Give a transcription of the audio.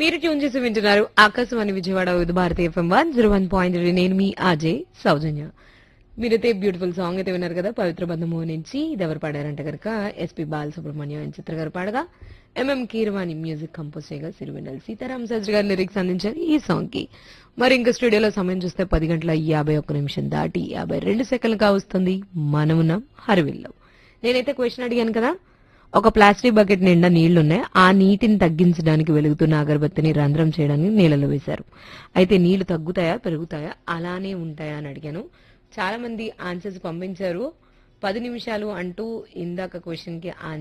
మీరు ట్యూన్ చేసి వింటున్నారు Akashvani Vijayawada Vividh Bharati FM one zero one point నేను మీ అజయ్ సౌజన్య మీరైతే బ్యూటిఫుల్ సాంగ్ అయితే విన్నారు కదా పవిత్ర బంధము నుంచి ఇది ఎవరు పాడారంటే కనుక ఎస్పి బాలసుబ్రహ్మణ్యం అండ్ చిత్ర గారు పాడగా ఎంఎం కీరవాణి మ్యూజిక్ కంపోజ్ చేయగా సిరివెన్నెల సీతారాం శాస్త్రి గారు లిరిక్స్ అందించారు ఈ సాంగ్ కి మరి ఇంకా స్టూడియోలో సమయం చూస్తే పది గంటల యాభై ఒక్క నిమిషం దాటి యాభై రెండు సెకండ్లు కావస్తుంది మనమున్నాం హరివిల్లో నేనైతే క్వశ్చన్ అడిగాను కదా ఒక ప్లాస్టిక్ బకెట్ నిండా నీళ్లున్నాయి ఆ నీటిని తగ్గించడానికి వెలుగుతున్న అగరబత్తిని రంధ్రం చేయడానికి నీళ్ళలో వేశారు అయితే నీళ్లు తగ్గుతాయా పెరుగుతాయా అలానే ఉంటాయా అని అడిగాను చాలా మంది ఆన్సర్స్ పంపించారు పది నిమిషాలు అంటూ ఇందాక క్వశ్చన్ కి